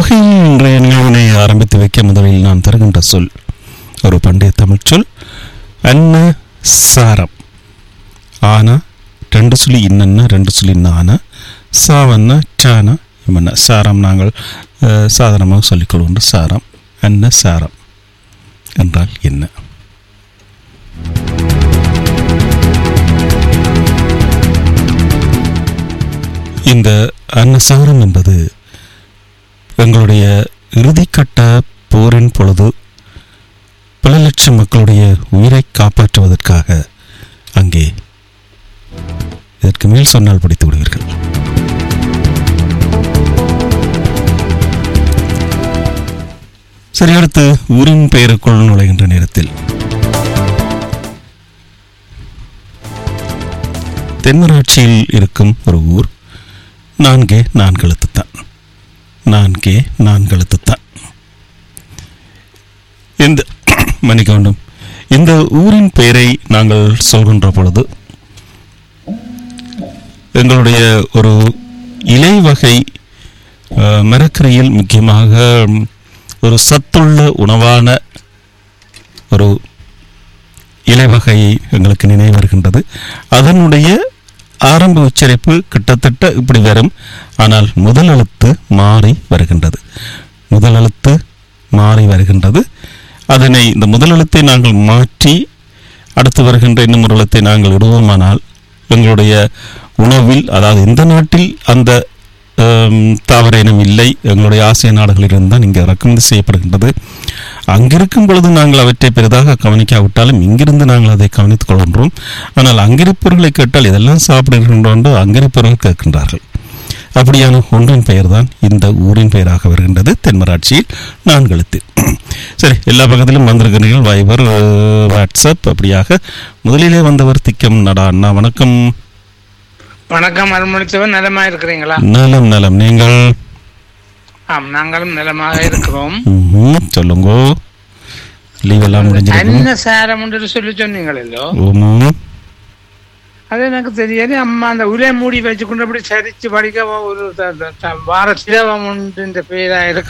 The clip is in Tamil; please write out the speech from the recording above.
வகையில் இன்றைய நிகழ்வினை ஆரம்பித்து வைக்க முதலில் நான் தருகின்ற சொல் ஒரு பண்டைய தமிழ் சொல் அன்ன சாரம் ஆனா ரெண்டு சொல்லி இன்னன்னா ரெண்டு சொல்லி நானா சாவன்னா சானா இம்மன்னா சாரம் நாங்கள் அஹ், சாதாரணமாக சொல்லிக்கொள்கின்ற சாரம் அன்ன சாரம் என்றால் என்ன இந்த அன்னசாரம் என்பது எங்களுடைய இறுதிக்கட்ட போரின் பொழுது பல லட்சம் மக்களுடைய உயிரை காப்பாற்றுவதற்காக அங்கே இதற்கு மேல் சொன்னால் படித்து விடுவீர்கள் சரி அடுத்து ஊரின் பெயருக்குள் நுழைகின்ற நேரத்தில் தென்மராட்சியில் இருக்கும் ஒரு ஊர் நான்கே நான்கெழுத்துத்தான் நான்கே நான்கெழுத்துத்தான் இந்த மன்னிக்க வேண்டும் இந்த ஊரின் பெயரை நாங்கள் சொல்கின்ற பொழுது எங்களுடைய ஒரு இலை வகை அஹ், மரக்கறியில் முக்கியமாக ம், ஒரு சத்துள்ள உணவான ஒரு இலை வகை எங்களுக்கு நினைவு வருகின்றது அதனுடைய ஆரம்ப உச்சரிப்பு கிட்டத்தட்ட இப்படி வரும் ஆனால் முதல் எழுத்து மாறி வருகின்றது முதல் எழுத்து மாறி வருகின்றது அதனை இந்த முதல் எழுத்தை நாங்கள் மாற்றி அடுத்து வருகின்ற இன்னும் ஒரு எழுத்தை நாங்கள் இடுவோமானால் எங்களுடைய உணவில் அதாவது இந்த நாட்டில் அந்த ஆம், தாவர இனம் இல்லை எங்களுடைய ஆசிய நாடுகளிலிருந்து தான் இங்கே இறக்குமதி செய்யப்படுகின்றது அங்கிருக்கும் பொழுது நாங்கள் அவற்றை பெரிதாக கவனிக்காவிட்டாலும் இங்கிருந்து நாங்கள் அதை கவனித்துக் கொள்கின்றோம் ஆனால் அங்கிருப்பவர்களை கேட்டால் இதெல்லாம் சாப்பிடுகின்றோம் என்று அங்கிருப்பவர்கள் கேட்கின்றார்கள் அப்படியான ஒன்றின் பெயர் தான் இந்த ஊரின் பெயராக வருகின்றது தென்மராட்சியில் நான்கெழுத்து சரி எல்லா பக்கத்திலும் வந்திருக்கிறீர்கள் வைபர் அஹ், வாட்ஸ்அப் அப்படியாக முதலிலே வந்தவர் திக்கம் நடா அண்ணா வணக்கம் வணக்கம் அருள்மொழித்தவன் நலமா இருக்கிறீங்களா நலம் நலம் நீங்கள் ஆம் நாங்களும் நலமாக இருக்கிறோம் ம்ஹும், சொல்லுங்க லீவ் எல்லாம் முடிஞ்சிருக்கும் அன்ன சாரம் என்று சொல்லி சொன்னீங்களோ ஓமம் அது எனக்கு தெரியாது அம்மா அந்த உரை மூடி வச்சுக்கொண்டு அப்படி சரிச்சு படிக்க ஒரு த- த- த- வார சிரவம் உண்டு பேரா இருக்கு